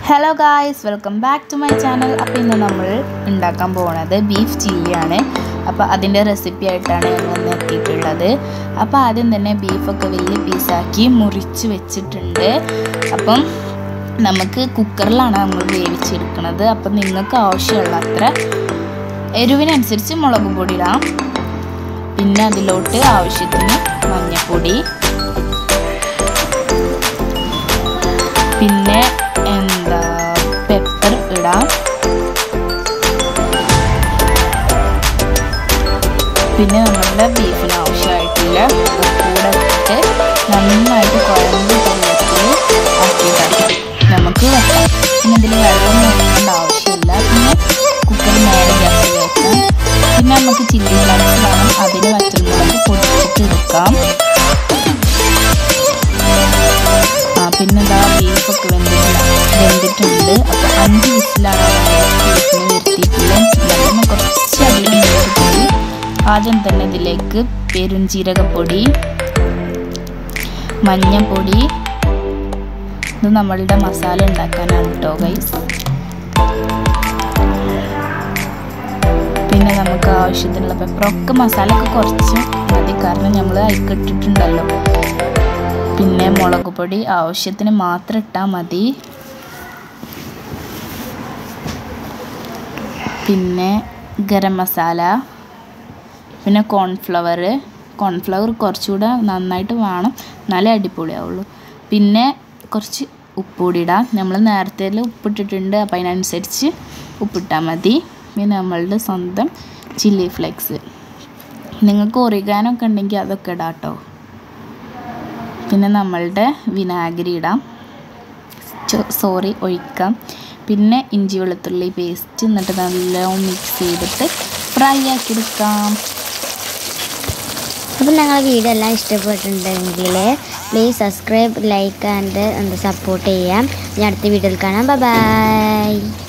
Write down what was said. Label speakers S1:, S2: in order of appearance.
S1: hello guys welcome back to my channel അപ്പോൾ ഇന്ന് നമ്മൾ ഉണ്ടാക്കാൻ പോകുന്നത് ബീഫ് ചില്ലിയാണ് അപ്പോൾ അതിൻ്റെ റെസിപ്പി ആയിട്ടാണ് ഞാൻ വന്ന് എത്തിയിട്ടുള്ളത് അപ്പോൾ ആദ്യം തന്നെ ബീഫൊക്കെ വലിയ പീസാക്കി മുറിച്ച് വെച്ചിട്ടുണ്ട് അപ്പം നമുക്ക് കുക്കറിലാണ് നമ്മൾ വേവിച്ചെടുക്കുന്നത് അപ്പം നിങ്ങൾക്ക് ആവശ്യമുള്ള അത്ര എരിവിനനുസരിച്ച് മുളക് പൊടി ഇടാം പിന്നെ അതിലോട്ട് ആവശ്യത്തിന് മഞ്ഞൾപ്പൊടി പിന്നെ എന്താ പെപ്പർ ഇടാം പിന്നെ നമ്മളുടെ ബീഫിന് ആവശ്യമായിട്ടുള്ള ഉപ്പൂടെ ഇട്ട് നന്നായിട്ട് കുഴമ്പ് പരുവത്തിൽ ആക്കിയിട്ടാണ് നമുക്ക് വെക്കാം പിന്നെ ഇതിൽ വെള്ളം നോക്കേണ്ട ആവശ്യമില്ല പിന്നെ കുക്കർ നേരെ ഗ്യാസ് വെക്കാം പിന്നെ നമുക്ക് ചില്ലി ഫ്ലക്സ് വേണം അതിന് വറ്റൽമുളക് പൊടിച്ചിട്ട് എടുക്കാം ആ പിന്നെ ഇതാ ബീഫൊക്കെ വെന്തിട്ട് വെന്തിട്ടുണ്ട് അപ്പോൾ അഞ്ച് വിസിലാണ് ബീഫിന് വരുത്തിയിട്ടുള്ളത് ചിക്കൻ കുറച്ചധികം വേവിച്ചിട്ടുണ്ട് ആദ്യം തന്നെ ഇതിലേക്ക് പെരുംജീരകപ്പൊടി മഞ്ഞൾപ്പൊടി ഇത് നമ്മളുടെ മസാല ഉണ്ടാക്കാനാണ് കേട്ടോ ഗൈസ് പിന്നെ നമുക്ക് ആവശ്യത്തിനുള്ള പെപ്പറൊക്കെ മസാല ഒക്കെ കുറച്ച് മതി കാരണം നമ്മൾ അയക്കിട്ടിട്ടുണ്ടല്ലോ പിന്നെ മുളക് പൊടി ആവശ്യത്തിന് മാത്രം ഇട്ടാൽ മതി പിന്നെ ഗരം മസാല പിന്നെ കോൺഫ്ലവർ കോൺഫ്ലവർ കുറച്ചുകൂടെ നന്നായിട്ട് വേണം എന്നാലേ അടിപൊളിയാവുള്ളൂ പിന്നെ കുറച്ച് ഉപ്പുകൂടി ഇടാം നമ്മൾ നേരത്തെ ഉപ്പിട്ടിട്ടുണ്ട് അപ്പം അതിനനുസരിച്ച് ഉപ്പിട്ടാൽ മതി പിന്നെ നമ്മളുടെ സ്വന്തം ചില്ലി ഫ്ലെക്സ് നിങ്ങൾക്ക് ഒറിഗാനൊക്കെ ഉണ്ടെങ്കിൽ അതൊക്കെ ഇടാം കേട്ടോ പിന്നെ നമ്മളുടെ വിനാഗിരി ഇടാം സോറി ഒഴിക്കാം പിന്നെ ഇഞ്ചി വെളുത്തുള്ളി പേസ്റ്റ് എന്നിട്ട് നല്ലോണം മിക്സ് ചെയ്തിട്ട് ഫ്രൈ ആക്കി എടുക്കാം
S2: അപ്പം ഞങ്ങൾ വീഡിയോ എല്ലാം ഇഷ്ടപ്പെട്ടിട്ടുണ്ടെങ്കിൽ പ്ലീസ് സബ്സ്ക്രൈബ് ലൈക്ക് ആൻഡ് എന്താ സപ്പോർട്ട് ചെയ്യാം ഞാൻ അടുത്ത വീഡിയോയിൽ കാണാം ബൈ